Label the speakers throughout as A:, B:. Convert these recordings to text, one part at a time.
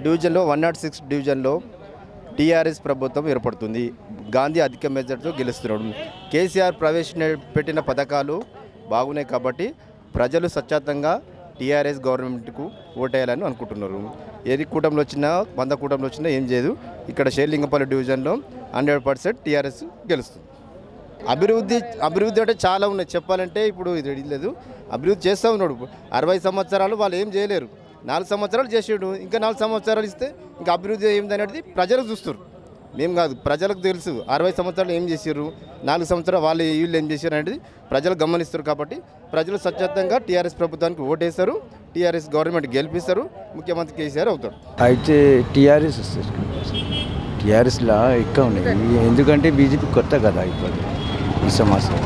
A: డివిజన్లో one not six డివిజన్లో TRS ప్రభుత్వం ఏర్పడుతుంది గాంధీ అధిక మెజార్టీతో గెలుస్తున్నాడు కేసీఆర్ ప్రవేశపెట్టిన పథకాలు బాగున్నాయి కాబట్టి ప్రజలు స్వచ్ఛతంగా టీఆర్ఎస్ గవర్నమెంట్కు ఓటేయాలని అనుకుంటున్నారు ఏది కూటమిలో వచ్చినా వంద కూటమిలో వచ్చినా ఏం చేయదు ఇక్కడ షేర్లింగపల్లి డివిజన్లో హండ్రెడ్ పర్సెంట్ టీఆర్ఎస్ గెలుస్తుంది అభివృద్ధి అభివృద్ధి అంటే చాలా ఉన్నాయి చెప్పాలంటే ఇప్పుడు ఇది లేదు అభివృద్ధి చేస్తూ ఉన్నాడు అరవై సంవత్సరాలు వాళ్ళు ఏం చేయలేరు నాలుగు సంవత్సరాలు చేసాడు ఇంకా నాలుగు సంవత్సరాలు ఇస్తే ఇంకా అభివృద్ధి ఏంది అనేది ప్రజలకు చూస్తారు మేము కాదు ప్రజలకు తెలుసు అరవై సంవత్సరాలు ఏం చేసారు నాలుగు సంవత్సరాలు వాళ్ళు వీళ్ళు ఏం చేశారు అనేది ప్రజలు గమనిస్తారు కాబట్టి ప్రజలు స్వచ్ఛతంగా టీఆర్ఎస్ ప్రభుత్వానికి ఓటేస్తారు టీఆర్ఎస్ గవర్నమెంట్ గెలిపిస్తారు ముఖ్యమంత్రి కేసీఆర్ అవుతాడు
B: అయితే టీఆర్ఎస్ వస్తుంది టీఆర్ఎస్లో ఎక్కువ ఉన్నాయి ఎందుకంటే బీజేపీ కొత్త కదా ఇప్పుడు ఈ సంవత్సరం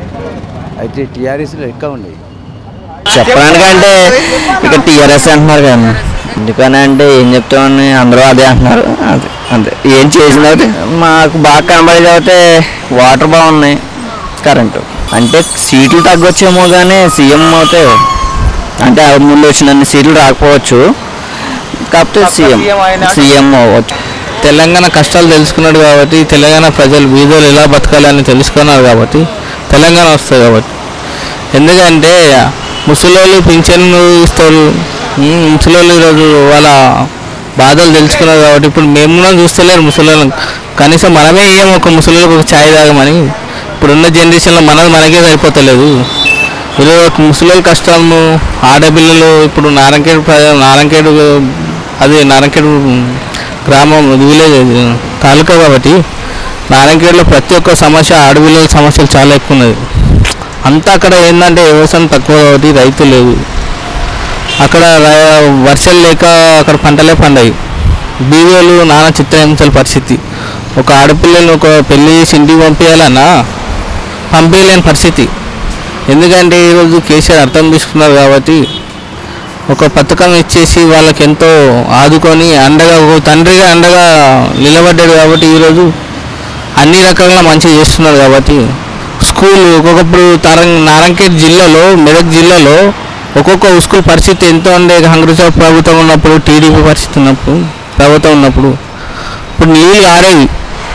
B: అయితే టీఆర్ఎస్లో ఎక్కువ ఉన్నాయి
C: చెప్పడానికంటే ఇక టీఆర్ఎస్ అంటున్నారు కదా ఎందుకని అంటే ఏం చెప్తామని అందరూ అదే అంటున్నారు అంతే అంతే ఏం చేసినది మాకు బాగా కనబడేది అయితే వాటర్ బాగున్నాయి కరెంటు అంటే సీట్లు తగ్గొచ్చేమో కానీ సీఎం అయితే అంటే ఆ ముందు వచ్చినన్ని సీట్లు రాకపోవచ్చు కాకపోతే సీఎం సీఎం అవ్వచ్చు
D: తెలంగాణ కష్టాలు తెలుసుకున్నాడు కాబట్టి తెలంగాణ ప్రజలు బీదోలు ఎలా బతకాలని తెలుసుకున్నారు కాబట్టి తెలంగాణ వస్తుంది కాబట్టి ఎందుకంటే ముసలోళ్ళు పింఛన్లు ఇస్తారు ఉమ్, ముసలోళ్ళు ఈరోజు వాళ్ళ బాధలు తెలుసుకున్నారు కాబట్టి ఇప్పుడు మేము కూడా చూస్తలేరు ముసలోళ్ళని కనీసం మనమే ఏం ఒక ముసలోళ్ళకి ఒక ఛాయ్ తాగమని ఇప్పుడున్న జనరేషన్లో మనది మనకే సరిపోతలేదు ఈరోజు ముసలోళ్ళ కష్టాలను ఆడపిల్లలు ఇప్పుడు నారంకేడు ప్ర- నారంకేడు అది నారంకేడు గ్రామం విలేజ్ తాలూకా కాబట్టి నారాయణఖేడ్లో ప్రతి ఒక్క సమస్య ఆడపిల్లల సమస్యలు చాలా ఎక్కువ ఉన్నది అంతా అక్కడ ఏంటంటే వ్యవసాయం తక్కువ కాబట్టి రైతు లేదు అక్కడ ర- వర్షాలు లేక అక్కడ పంటలే పండాయి బీదోలు నానా చిత్రహింసల పరిస్థితి ఒక ఆడపిల్లని ఒక పెళ్లి చేసి ఇంటికి పంపించాలన్నా పంపించలేని పరిస్థితి ఎందుకంటే ఈరోజు కేసీఆర్ అర్థం తీసుకున్నారు కాబట్టి ఒక పథకం ఇచ్చేసి వాళ్ళకి ఎంతో ఆదుకొని అండగా ఒక తండ్రిగా అండగా నిలబడ్డాడు కాబట్టి ఈరోజు అన్ని రకాలుగా మంచిగా చేస్తున్నారు కాబట్టి స్కూల్ ఒక్కొక్కప్పుడు తరం నారాయణఖేడ్ జిల్లాలో మెదక్ జిల్లాలో ఒక్కొక్క స్కూల్ పరిస్థితి ఎంతో ఉండే కాంగ్రెస్ ప్రభుత్వం ఉన్నప్పుడు టీడీపీ పరిస్థితి ఉన్నప్పుడు ప్రభుత్వం ఉన్నప్పుడు ఇప్పుడు నీళ్ళు ఆరేవి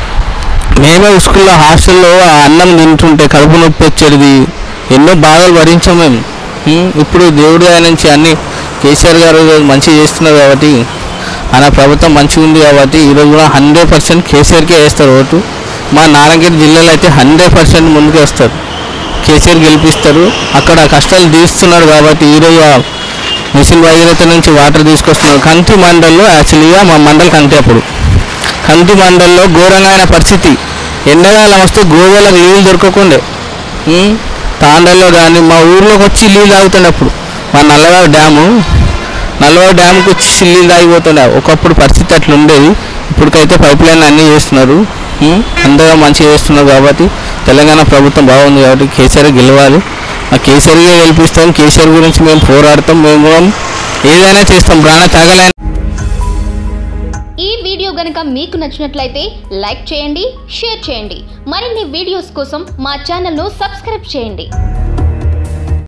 D: మేమే స్కూల్లో హాస్టల్లో ఆ అన్నం తింటుంటే కడుపు నొప్పి వచ్చేది ఎన్నో బాధలు భరించాం మేము ఉమ్, ఇప్పుడు దేవుడు ఆయన నుంచి అన్ని కేసీఆర్ గారు మంచిగా చేస్తున్నారు కాబట్టి ఆయన ప్రభుత్వం మంచిగా ఉంది కాబట్టి ఈరోజు కూడా హండ్రెడ్ పర్సెంట్ కేసీఆర్కే వేస్తారు ఓటు మా నారాయణగిరి జిల్లాలో అయితే హండ్రెడ్ పర్సెంట్ ముందుకు వస్తారు కేసీఆర్ గెలిపిస్తారు అక్కడ కష్టాలు తీస్తున్నారు కాబట్టి ఈరోజు ఆ మిషన్ భగీరథ నుంచి వాటర్ తీసుకొస్తున్నారు కంటి మండల్లో యాక్చువల్గా మా మండల్ కంటి అప్పుడు కంటి మండల్లో ఘోరంగా పరిస్థితి ఎండాకాలం వస్తే గోవాలకు నీళ్ళు దొరకకుండే ఉమ్, తాండల్లో కానీ మా ఊర్లోకి వచ్చి నీళ్ళు తాగుతుండే అప్పుడు మా నల్లవాడ డ్యాము నల్లవాడ డ్యామ్కి వచ్చి నీళ్ళు తాగిపోతుండే ఒకప్పుడు పరిస్థితి అట్లా ఉండేది ఇప్పటికైతే పైప్ లైన్ అన్నీ చేస్తున్నారు ఉమ్, అందరూ మంచిగా చేస్తున్నారు కాబట్టి తెలంగాణ ప్రభుత్వం బాగుంది కాబట్టి కేసీఆర్ గెలవాలి ఆ కేసీఆర్గా గెలిపిస్తాం కేసీఆర్ గురించి మేము పోరాడతాం మేము కూడా ఏదైనా చేస్తాం ప్రాణ తాగలైన
E: ఈ వీడియో గనక మీకు నచ్చినట్లయితే లైక్ చేయండి షేర్ చేయండి మరిన్ని వీడియోస్ కోసం మా ఛానల్ను సబ్స్క్రైబ్ చేయండి